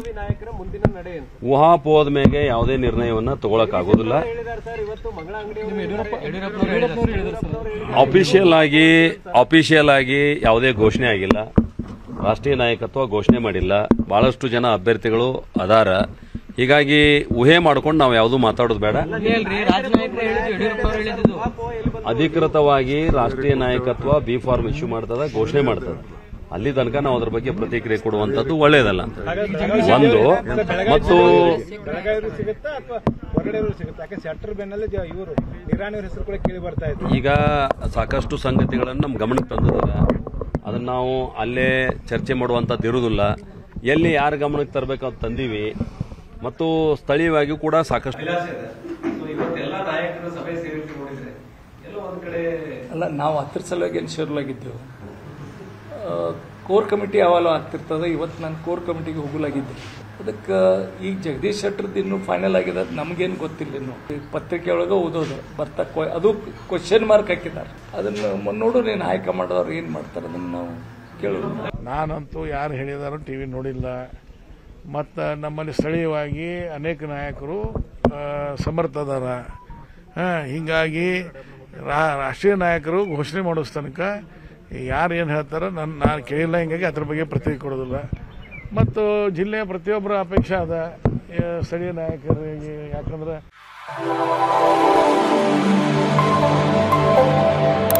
BJP ನಾಯಕರ ಮುಂದಿನ ನಡೆ ಅಂತ ಊಹಾಪೋಹದ ಮೇಲೆ ಯಾವುದೇ ನಿರ್ಣಯವನ್ನ ತಗೊಳಕ್ಕಾಗೋದಿಲ್ಲ ಹೇಳಿದ್ದಾರೆ ಸರ್ ಇವತ್ತು ಮಂಗಳ ಅಂಗಡಿ ಅಫಿಷಿಯಲ್ ಆಗಿ ಅಫಿಷಿಯಲ್ ಆಗಿ ಯಾವುದೇ ಘೋಷಣೆ ಆಗಿಲ್ಲ ರಾಷ್ಟ್ರೀಯ ನಾಯಕತ್ವ ಘೋಷಣೆ ಮಾಡಿಲ್ಲ ಬಹಳಷ್ಟು ಜನ ಅಭ್ಯರ್ಥಿಗಳು ಅದಾರ ಹೀಗಾಗಿ ಊಹೆ ಮಾಡ್ಕೊಂಡು ನಾವು ಯಾವುದು ಮಾತಾಡೋದು ಬೇಡ ಅಧಿಕೃತವಾಗಿ ರಾಷ್ಟ್ರೀಯ ನಾಯಕತ್ವ ಬಿ ಫಾರ್ಮ್ ಇಶ್ಯೂ ಮಾಡ್ತದ ಘೋಷಣೆ ಮಾಡ್ತದ ಅಲ್ಲಿ ತನಕ ನಾವು ಅದ್ರ ಬಗ್ಗೆ ಪ್ರತಿಕ್ರಿಯೆ ಕೊಡುವಂತದ್ದು ಒಳ್ಳೆಯದಲ್ಲ ಅಂತ ಒಂದು ಮತ್ತು ಬೆಳಗಾವಿ ಸಿಗುತ್ತಾ ಅಥವಾ ಹೊರಗಡೆ ಸಿಗುತ್ತಾ ಯಾಕೆ ಸೆಕ್ಟರ್ ಬೆನ್ನಲ್ಲೇ ಇವರು ನಿರಾಣಿ ಹೆಸರು ಕೂಡ ಕೇಳಿ ಬರ್ತಾ ಇತ್ತು ಈಗ ಸಾಕಷ್ಟು ಸಂಗತಿಗಳನ್ನು ನಮ್ಮ ಗಮನಕ್ಕೆ ತಂದಿದ್ದಾರೆ ಅದನ್ನ ನಾವು ಅಲ್ಲೇ ಚರ್ಚೆ ಮಾಡುವಂಥದ್ದು ಇರುವುದಿಲ್ಲ ಎಲ್ಲಿ ಯಾರ ಗಮನಕ್ಕೆ ತರಬೇಕು ಅಂತ ತಂದೀವಿ ಮತ್ತು ಸ್ಥಳೀಯವಾಗಿ ಕೂಡ ಸಾಕಷ್ಟು ಇವತ್ತೆಲ್ಲ ನಾಯಕರು ಸಭೆ ಸೇರಿಸಿ ನೋಡಿದ್ರೆ ಎಲ್ಲೋ ಒಂದ್ ಕಡೆ ಅಲ್ಲ ನಾವು ಹತ್ತಿರ ಸಲುವಾಗಿ ಏನು ಶುರುಲಾಗಿದ್ದೆವು ಕೋರ್ ಕಮಿಟಿ ಯಾವಾಗ ಆಗ್ತಿರ್ತದೆ ಇವತ್ತು ನಾನು ಕೋರ್ ಕಮಿಟಿಗೆ ಹೋಗಲಾಗಿದ್ದೆ ಅದಕ್ಕೆ ಈಗ ಜಗದೀಶ್ ಶೆಟ್ಟರ್ದು ಇನ್ನೂ ಫೈನಲ್ ಆಗಿದೆ ಅದು ನಮಗೇನು ಗೊತ್ತಿಲ್ಲ ಇನ್ನು ಈ ಪತ್ರಿಕೆ ಒಳಗೆ ಓದೋದು ಬರ್ತಾ ಕ್ವ- ಅದು ಕ್ವಶನ್ ಮಾರ್ಕ್ ಹಾಕಿದ್ದಾರೆ ಅದನ್ನು ಮ- ನೋಡು ನೀನು ಆಯ್ಕೆ ಮಾಡೋರು ಏನು ಮಾಡ್ತಾರೆ ಅದನ್ನು ನಾವು ಕೇಳೋದು ನಾನಂತೂ ಯಾರು ಹೇಳಿದಾರೋ ಟಿ ವಿ ನೋಡಿಲ್ಲ ಮತ್ತು ನಮ್ಮಲ್ಲಿ ಸ್ಥಳೀಯವಾಗಿ ಅನೇಕ ನಾಯಕರು ಆ, ಸಮರ್ಥದಾರ ಹಾಂ ಹೀಗಾಗಿ ರಾ- ರಾಷ್ಟ್ರೀಯ ನಾಯಕರು ಘೋಷಣೆ ಮಾಡೋ ತನಕ ಯಾರು ಏನು ಹೇಳ್ತಾರೋ ನನ್ನ ನಾನು ಕೇಳಿಲ್ಲ ಹಿಂಗಾಗಿ ಅದ್ರ ಬಗ್ಗೆ ಪ್ರತಿಕ್ರಿಯೆ ಕೊಡೋದಿಲ್ಲ ಮತ್ತು ಜಿಲ್ಲೆಯ ಪ್ರತಿಯೊಬ್ಬರ ಅಪೇಕ್ಷೆ ಅದ ಆ, ಸ್ಥಳೀಯ ನಾಯಕರಿಗೆ ಯಾಕಂದ್ರೆ